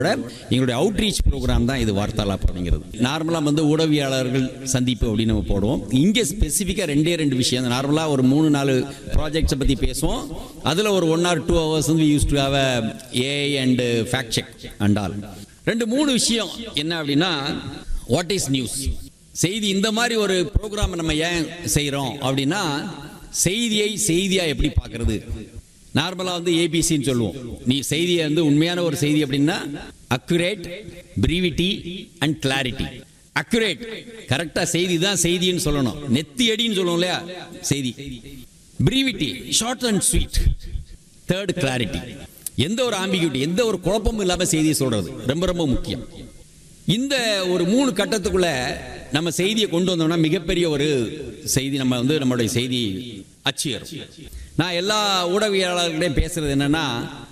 எங்களுடைய outreach program தான் இது வார்த்தாலாப் அப்படிங்கிறது நார்மலாக வந்து ஊடகவியாளர்கள் சந்திப்பு அப்படின்னு நம்ம போடுவோம் இங்கே ஸ்பெசிஃபிக்காக ரெண்டே ரெண்டு விஷயம் நார்மலாக ஒரு மூணு நாலு ப்ராஜெக்ட்ஸை பற்றி பேசுவோம் அதில் ஒரு ஒன் ஆர் டூ ஹவர்ஸ் வந்து use to have AI and fact check and all ரெண்டு மூணு விஷயம் என்ன அப்படின்னா வாட் இஸ் நியூஸ் செய்தி இந்த மாதிரி ஒரு ப்ரோக்ராம் நம்ம ஏன் செய்கிறோம் அப்படின்னா செய்தியை செய்தியாக எப்படி பார்க்கறது நார்மலாக வந்து ஏபிசின்னு சொல்லுவோம் நீ செய்தியை வந்து உண்மையான ஒரு செய்தி அப்படின்னா accurate brevity and clarity accurate கரெக்டாக செய்தி தான் செய்தின்னு சொல்லணும் நெத்தி அடின்னு சொல்லுவோம் இல்லையா செய்தி brevity short and sweet third clarity எந்த ஒரு ஆம்பிகியூட்டி எந்த ஒரு குழப்பமும் இல்லாமல் செய்தியை சொல்றது ரொம்ப ரொம்ப முக்கியம் இந்த ஒரு மூணு கட்டத்துக்குள்ள நம்ம செய்தியை கொண்டு வந்தோம்னா மிகப்பெரிய ஒரு செய்தி நம்ம வந்து நம்மளுடைய செய்தி அச்சியரும் நான் எல்லா ஊடகவியலாளர்களையும் பேசுறது என்னன்னா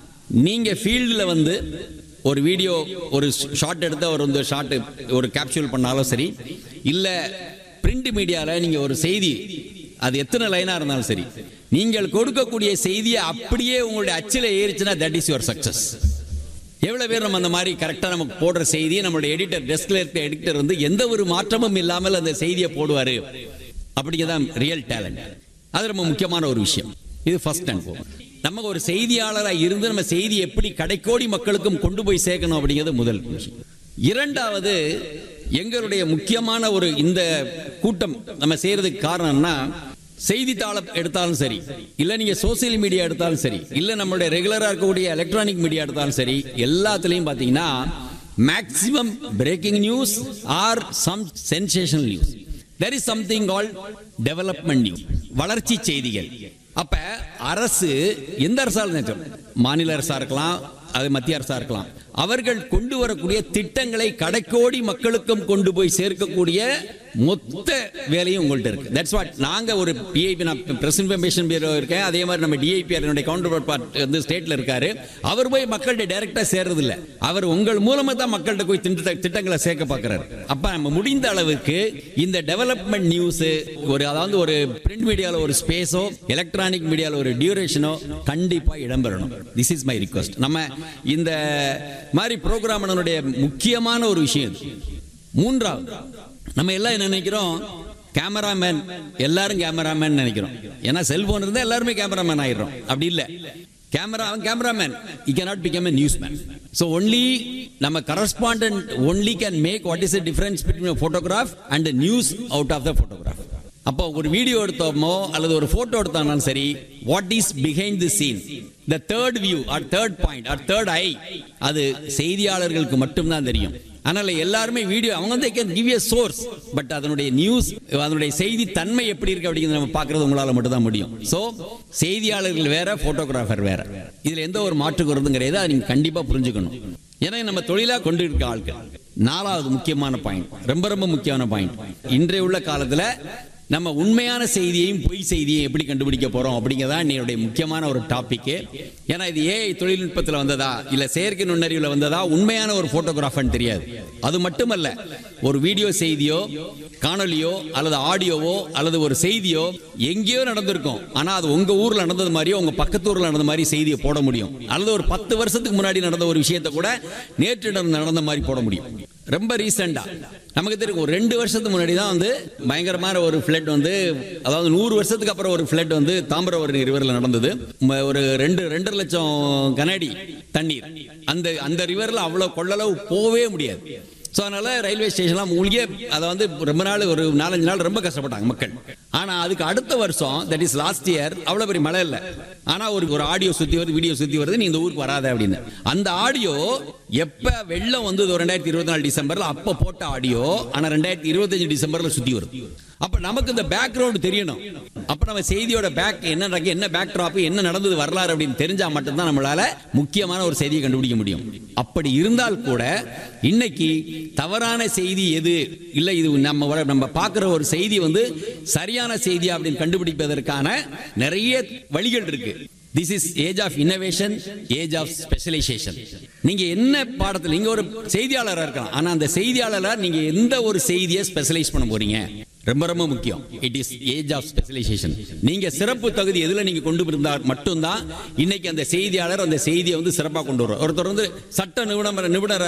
நீங்க ஃபீல்டில் வந்து ஒரு வீடியோ ஒரு ஷார்ட் எடுத்து ஒரு வந்து ஷார்ட் ஒரு கேப்சூல் பண்ணாலும் சரி இல்லை பிரிண்ட் மீடியாவில் நீங்கள் ஒரு செய்தி அது எத்தனை லைனாக இருந்தாலும் சரி நீங்கள் கொடுக்கக்கூடிய செய்தியை அப்படியே உங்களுடைய அச்சில் ஏறிச்சுன்னா தட் இஸ் யுவர் சக்சஸ் எவ்வளோ பேர் நம்ம அந்த மாதிரி கரெக்டாக நமக்கு போடுற செய்தியை நம்மளுடைய எடிட்டர் டெஸ்கில் இருக்க எடிட்டர் வந்து எந்த ஒரு மாற்றமும் இல்லாமல் அந்த செய்தியை போடுவார் அப்படிங்கிறதான் ரியல் டேலண்ட் அது ரொம்ப முக்கியமான ஒரு விஷயம் இது ஃபர்ஸ்ட் அண்ட் நம்ம ஒரு செய்தியாளராக இருந்து நம்ம செய்தி எப்படி கடைக்கோடி மக்களுக்கும் கொண்டு போய் சேர்க்கணும் அப்படிங்கிறது முதல் விஷயம் இரண்டாவது எங்களுடைய முக்கியமான ஒரு இந்த கூட்டம் நம்ம செய்யறதுக்கு காரணம்னா செய்தித்தாளை எடுத்தாலும் சரி இல்ல நீங்க சோசியல் மீடியா எடுத்தாலும் சரி இல்ல நம்மளுடைய ரெகுலரா இருக்கக்கூடிய எலக்ட்ரானிக் மீடியா எடுத்தாலும் சரி எல்லாத்துலயும் பாத்தீங்கன்னா maximum breaking news are some sensational news there is something call development news வளர்ச்சி செய்திகள் அப்ப அரசு எந்த அரசாலும் மாநில அரசா இருக்கலாம் அது மத்திய அரசா இருக்கலாம் அவர்கள் கொண்டு வரக்கூடிய திட்டங்களை கடைக்கோடி மக்களுக்கும் கொண்டு போய் சேர்க்கக்கூடிய மொத்த வேலையும் உங்கள்கிட்ட இருக்கு தட்ஸ் வாட் நாங்க ஒரு டிஐபி நான் பிரஸ் இன்ஃபர்மேஷன் பியூரோ இருக்கேன் அதே மாதிரி நம்ம டிஐபி அதனுடைய கவுண்டர் பார்ட் வந்து ஸ்டேட்ல இருக்காரு அவர் போய் மக்கள்கிட்ட டைரக்டா சேர்றது இல்ல அவர் உங்கள் மூலமா தான் மக்கள்கிட்ட போய் திட்ட திட்டங்களை சேர்க்க பார்க்கறாரு அப்ப நம்ம முடிந்த அளவுக்கு இந்த டெவலப்மெண்ட் நியூஸ் ஒரு அதாவது ஒரு பிரிண்ட் மீடியால ஒரு ஸ்பேஸோ எலக்ட்ரானிக் மீடியால ஒரு டியூரேஷனோ கண்டிப்பா இடம்பெறணும் திஸ் இஸ் மை ரிக்வஸ்ட் நம்ம இந்த மாதிரி ப்ரோக்ராம் முக்கியமான ஒரு விஷயம் இது மூன்றாவது நம்ம எல்லாம் என்ன நினைக்கிறோம் கேமராமேன் எல்லாரும் கேமராமேன் நினைக்கிறோம் ஏன்னா செல்போன் இருந்தா எல்லாருமே கேமராமேன் ஆயிடுறோம் அப்படி இல்ல கேமரா அவன் cameraman he cannot become a news man so only நம்ம correspondent only can make what is the difference between photograph and news out of the photograph அப்போ ஒரு வீடியோ எடுத்தோமோ அல்லது ஒரு போட்டோ எடுத்தாலும் சரி what is behind the scene the third view or third point or third eye அது செய்தியாளர்களுக்கு மட்டும்தான் தெரியும் அதனால எல்லாருமே வீடியோ அவங்க வந்து can give a source but அதனுடைய நியூஸ் அதனுடைய செய்தி தன்மை எப்படி இருக்கு அப்படிங்கிறது நம்ம பார்க்கறது உங்களால மட்டும் தான் முடியும் ஸோ செய்தியாளர்கள் வேற போட்டோகிராஃபர் வேற இதுல எந்த ஒரு மாற்று கருத்தும் கிடையாது அதை நீங்க கண்டிப்பா புரிஞ்சுக்கணும் ஏன்னா நம்ம தொழிலா கொண்டு இருக்க ஆட்கள் நாலாவது முக்கியமான பாயிண்ட் ரொம்ப ரொம்ப முக்கியமான பாயிண்ட் இன்றைய உள்ள காலத்துல நம்ம உண்மையான செய்தியையும் பொய் செய்தியையும் எப்படி கண்டுபிடிக்க போறோம் அப்படிங்கிறதா என்னுடைய முக்கியமான ஒரு டாபிக் ஏன்னா இது ஏஐ தொழில்நுட்பத்தில் வந்ததா இல்ல செயற்கை நுண்ணறிவுல வந்ததா உண்மையான ஒரு போட்டோகிராஃபர்னு தெரியாது அது மட்டுமல்ல ஒரு வீடியோ செய்தியோ காணொலியோ அல்லது ஆடியோவோ அல்லது ஒரு செய்தியோ எங்கேயோ நடந்திருக்கும் ஆனா அது உங்க ஊர்ல நடந்தது மாதிரியோ உங்க பக்கத்து ஊர்ல நடந்த மாதிரி செய்தியை போட முடியும் அல்லது ஒரு பத்து வருஷத்துக்கு முன்னாடி நடந்த ஒரு விஷயத்தை கூட நேற்று நடந்த மாதிரி போட முடியும் ரொம்ப ரீசெண்டா நமக்கு தெரியும் ஒரு ரெண்டு வருஷத்துக்கு முன்னாடி தான் வந்து பயங்கரமான ஒரு ஃபிளட் வந்து அதாவது நூறு வருஷத்துக்கு அப்புறம் ஒரு ஃபிளட் வந்து தாமிரபரணி ரிவர்ல நடந்தது ம- ஒரு ரெண்டு ரெண்டரை லட்சம் கனடி தண்ணீர் அந்த அந்த ரிவர்ல அவ்வளவு கொள்ளளவு போகவே முடியாது ஸோ அதனால ரயில்வே ஸ்டேஷன்லாம் மூழ்கியே அதை வந்து ரொம்ப நாள் ஒரு நாலஞ்சு நாள் ரொம்ப கஷ்டப்பட்டாங்க மக்கள் ஆனா அதுக்கு அடுத்த வருஷம் தட் இஸ் லாஸ்ட் இயர் அவ்வளவு பெரிய மழை இல்லை ஆனா ஒரு ஒரு ஆடியோ சுத்தி வருது வீடியோ சுத்தி வருது நீ இந்த ஊருக்கு வராத அப்படின்னு அந்த ஆடியோ எப்ப வெள்ளம் வந்து ரெண்டாயிரத்தி இருபத்தி நாலு டிசம்பர்ல அப்ப போட்ட ஆடியோ ஆனா ரெண்டாயிரத்தி இருபத்தஞ்சு டிசம்பர்ல சுத்தி வருது அப்ப நமக்கு இந்த பேக்ரவுண்ட் தெரியணும் அப்ப நம்ம செய்தியோட பேக் என்ன நடக்கு என்ன பேக் ட்ராப் என்ன நடந்தது வரலாறு அப்படின்னு தெரிஞ்சா மட்டும்தான் நம்மளால முக்கியமான ஒரு செய்தியை கண்டுபிடிக்க முடியும் அப்படி இருந்தால் கூட இன்னைக்கு தவறான செய்தி எது இல்ல இது நம்ம வர- நம்ம பார்க்கிற ஒரு செய்தி வந்து சரியான செய்தி அப்படின்னு கண்டுபிடிப்பதற்கான நிறைய வழிகள் இருக்கு this is age of innovation age of specialisation நீங்க என்ன பாடத்தில் நீங்க ஒரு செய்தியாளராக இருக்கலாம் ஆனா அந்த செய்தியாளரா நீங்க எந்த ஒரு செய்தியை ஸ்பெஷலைஸ் பண்ண போறீங்க ரொம்ப ரொம்ப முக்கியம் it is age of specialisation நீங்க சிறப்பு தகுதி எதுல நீங்க கொண்டு இருந்தால் மட்டும்தான் இன்னைக்கு அந்த செய்தியாளர் அந்த செய்தியை வந்து சிறப்பாக கொண்டு வருவார் ஒருத்தர் வந்து சட்ட நிபுணர் நிபுணர்